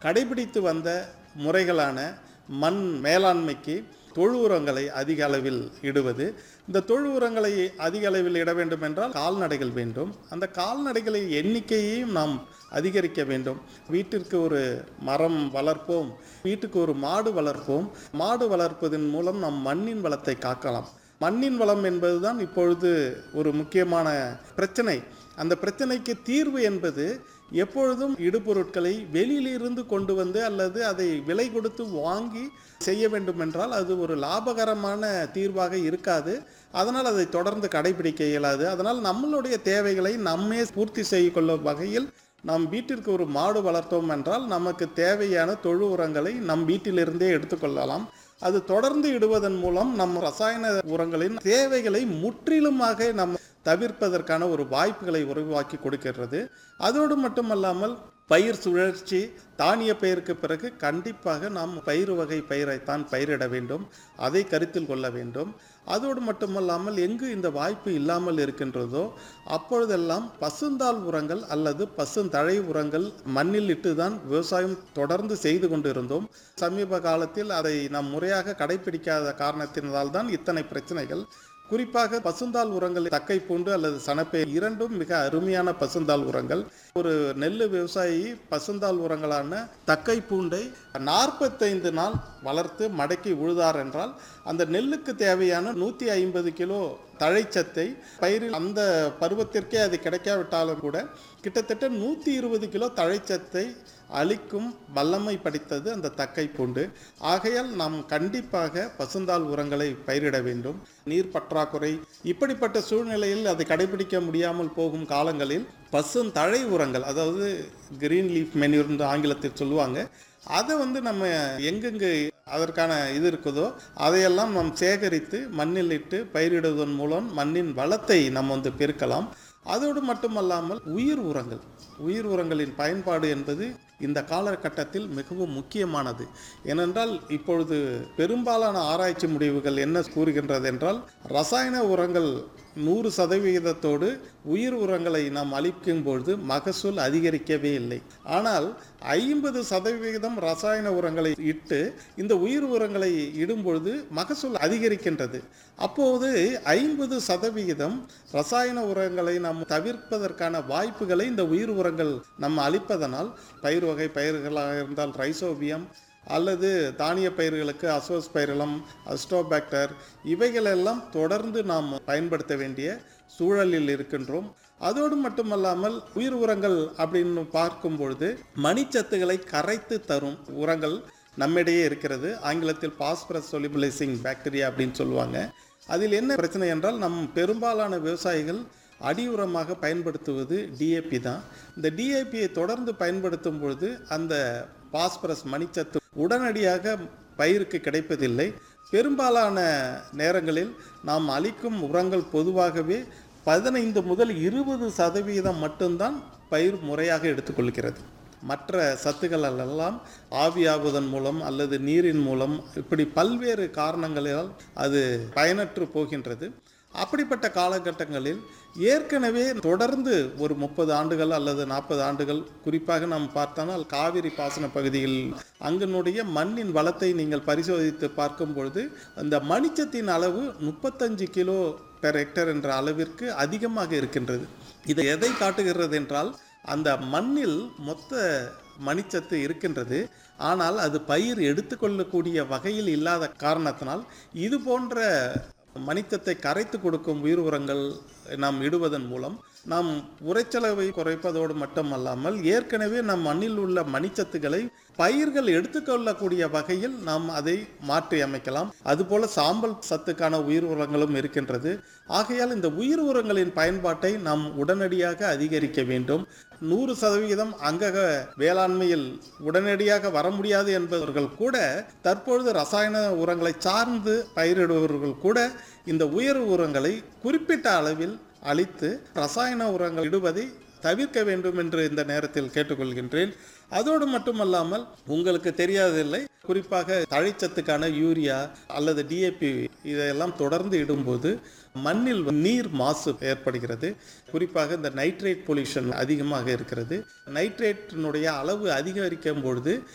கடைபிடித்து வந்த முறைகளான மண் மேலாண்மைக்கு தொழு உரங்களை அதிக அளவில் இடுவது இந்த தொழு உரங்களை அதிக அளவில் இட வேண்டும் என்றால் கால்நடைகள் வேண்டும் அந்த கால்நடைகளை எண்ணிக்கையையும் நாம் அதிகரிக்க வேண்டும் வீட்டிற்கு ஒரு மரம் வளர்ப்போம் வீட்டுக்கு ஒரு மாடு வளர்ப்போம் மாடு வளர்ப்பதன் மூலம் நம் மண்ணின் வளத்தை காக்கலாம் மண்ணின் வளம் என்பதுதான் இப்பொழுது ஒரு முக்கியமான பிரச்சனை அந்த பிரச்சனைக்கு தீர்வு என்பது எப்பொழுதும் இடுபொருட்களை வெளியிலிருந்து கொண்டு வந்து அல்லது அதை விலை கொடுத்து வாங்கி செய்ய வேண்டும் என்றால் அது ஒரு லாபகரமான தீர்வாக இருக்காது அதனால் அதை தொடர்ந்து கடைபிடிக்க இயலாது அதனால் நம்மளுடைய தேவைகளை நம்மே பூர்த்தி செய்து கொள்ளும் வகையில் நாம் வீட்டிற்கு ஒரு மாடு வளர்த்தோம் என்றால் நமக்கு தேவையான தொழு உரங்களை நம் வீட்டிலிருந்தே எடுத்துக்கொள்ளலாம் அது தொடர்ந்து இடுவதன் மூலம் நம் ரசாயன உரங்களின் தேவைகளை முற்றிலுமாக நம் தவிர்ப்பதற்கான ஒரு வாய்ப்புகளை உருவாக்கி கொடுக்கிறது அதோடு மட்டுமல்லாமல் பயிர் சுழற்சி தானிய பயிருக்கு பிறகு கண்டிப்பாக நாம் பயிர் வகை பயிரைத்தான் பயிரிட வேண்டும் அதை கருத்தில் கொள்ள வேண்டும் அதோடு மட்டுமல்லாமல் எங்கு இந்த வாய்ப்பு இல்லாமல் இருக்கின்றதோ அப்பொழுதெல்லாம் பசுந்தாள் உரங்கள் அல்லது பசுந்தழை உரங்கள் மண்ணில் இட்டு தான் விவசாயம் தொடர்ந்து செய்து கொண்டிருந்தோம் சமீப காலத்தில் அதை நாம் முறையாக கடைபிடிக்காத காரணத்தினால் தான் இத்தனை பிரச்சனைகள் குறிப்பாக பசுந்தாள் உரங்கள் தக்கை பூண்டு அல்லது சணப்பை இரண்டும் மிக அருமையான பசுந்தாள் உரங்கள் ஒரு நெல் விவசாயி பசுந்தாள் உரங்களான தக்கை பூண்டை நாற்பத்தைந்து நாள் வளர்த்து மடக்கி உழுதார் என்றால் அந்த நெல்லுக்கு தேவையான நூற்றி ஐம்பது கிலோ தழைச்சத்தை பயிரில் அந்த பருவத்திற்கே அது கிடைக்காவிட்டாலும் கூட கிட்டத்தட்ட நூற்றி இருபது கிலோ தழைச்சத்தை அளிக்கும் வல்லமை படித்தது அந்த தக்கை பூண்டு ஆகையால் நாம் கண்டிப்பாக பசுந்தாள் உரங்களை பயிரிட வேண்டும் நீர் பற்றாக்குறை இப்படிப்பட்ட சூழ்நிலையில் அதை கடைபிடிக்க முடியாமல் போகும் காலங்களில் பசுந்தழை உரங்கள் அதாவது கிரீன் லீஃப் மெனியூர்னு ஆங்கிலத்தில் சொல்லுவாங்க அதை வந்து நம்ம எங்கெங்கு அதற்கான இது இருக்குதோ அதையெல்லாம் நாம் சேகரித்து மண்ணில் இட்டு பயிரிடுவதன் மூலம் மண்ணின் வளத்தை நம்ம வந்து பெருக்கலாம் அதோடு மட்டுமல்லாமல் உயிர் உரங்கள் உயிர் உரங்களின் பயன்பாடு என்பது இந்த காலகட்டத்தில் மிகவும் முக்கியமானது ஏனென்றால் இப்பொழுது பெரும்பாலான ஆராய்ச்சி முடிவுகள் என்ன கூறுகின்றது என்றால் ரசாயன உரங்கள் நூறு சதவிகிதத்தோடு உயிர் உரங்களை நாம் அளிக்கும் பொழுது மகசூல் அதிகரிக்கவே இல்லை ஆனால் ஐம்பது சதவிகிதம் ரசாயன உரங்களை இட்டு இந்த உயிர் உரங்களை இடும் பொழுது மகசூல் அதிகரிக்கின்றது அப்போது ஐம்பது சதவிகிதம் ரசாயன உரங்களை நாம் தவிர்ப்பதற்கான வாய்ப்புகளை இந்த உயிர் உரங்கள் நம்ம அளிப்பதனால் பயிர் வகை பயிர்களாக இருந்தால் ரைசோபியம் அல்லது தானிய பயிர்களுக்கு அசோஸ் பயிரலம் அஸ்டோபாக்டர் இவைகளெல்லாம் தொடர்ந்து நாம் பயன்படுத்த வேண்டிய சூழலில் இருக்கின்றோம் அதோடு மட்டுமல்லாமல் உயிர் உரங்கள் அப்படின்னு பார்க்கும் பொழுது மணிச்சத்துக்களை கரைத்து தரும் உரங்கள் நம்மிடையே இருக்கிறது ஆங்கிலத்தில் பாஸ்பரஸ் சொலிபிளைசிங் பாக்டீரியா அப்படின்னு சொல்லுவாங்க அதில் என்ன பிரச்சனை என்றால் நம் பெரும்பாலான விவசாயிகள் அடி உரமாக பயன்படுத்துவது டிஏபி தான் இந்த டிஏபியை தொடர்ந்து பயன்படுத்தும் பொழுது அந்த பாஸ்பரஸ் மணிச்சத்து உடனடியாக பயிருக்கு கிடைப்பதில்லை பெரும்பாலான நேரங்களில் நாம் அளிக்கும் உரங்கள் பொதுவாகவே பதினைந்து முதல் இருபது சதவீதம் மட்டும்தான் பயிர் முறையாக எடுத்துக்கொள்கிறது மற்ற சத்துக்கள் எல்லாம் ஆவியாகுவதன் மூலம் அல்லது நீரின் மூலம் இப்படி பல்வேறு காரணங்களால் அது பயனற்று போகின்றது அப்படிப்பட்ட காலகட்டங்களில் ஏற்கனவே தொடர்ந்து ஒரு முப்பது ஆண்டுகள் அல்லது நாற்பது ஆண்டுகள் குறிப்பாக நாம் பார்த்தோம்னால் காவிரி பாசன பகுதியில் அங்கனுடைய மண்ணின் வளத்தை நீங்கள் பரிசோதித்து பார்க்கும் பொழுது அந்த மணிச்சத்தின் அளவு முப்பத்தஞ்சு கிலோ பெர் ஹெக்டர் என்ற அளவிற்கு அதிகமாக இருக்கின்றது இது எதை காட்டுகிறது என்றால் அந்த மண்ணில் மொத்த மணிச்சத்து இருக்கின்றது ஆனால் அது பயிர் எடுத்துக்கொள்ளக்கூடிய வகையில் இல்லாத காரணத்தினால் இது போன்ற மணிச்சத்தை கரைத்து கொடுக்கும் உயிர் உரங்கள் நாம் இடுவதன் மூலம் நாம் உரைச்சலவை குறைப்பதோடு மட்டுமல்லாமல் ஏற்கனவே நம் மண்ணில் உள்ள மணிச்சத்துக்களை பயிர்கள் எடுத்துக்கொள்ளக்கூடிய வகையில் நாம் அதை மாற்றி அமைக்கலாம் அதுபோல சாம்பல் சத்துக்கான உயிர் உரங்களும் இருக்கின்றது ஆகையால் இந்த உயிர் உரங்களின் பயன்பாட்டை நாம் உடனடியாக அதிகரிக்க வேண்டும் நூறு சதவிகிதம் அங்கக வேளாண்மையில் உடனடியாக வர முடியாது என்பவர்கள் கூட தற்பொழுது ரசாயன உரங்களை சார்ந்து பயிரிடுபவர்கள் கூட இந்த உயர் உரங்களை குறிப்பிட்ட அளவில் அளித்து ரசாயன உரங்கள் இடுவதை தவிர்க்க வேண்டும் என்று இந்த நேரத்தில் கேட்டுக்கொள்கின்றேன் அதோடு மட்டுமல்லாமல் உங்களுக்கு தெரியாதில்லை குறிப்பாக தழைச்சத்துக்கான யூரியா அல்லது டிஏபி இதையெல்லாம் தொடர்ந்து இடும்போது மண்ணில் நீர் மாசு ஏற்படுகிறது குறிப்பாக இந்த நைட்ரேட் பொல்யூஷன் அதிகமாக இருக்கிறது நைட்ரேட்டினுடைய அளவு அதிகரிக்கும் பொழுது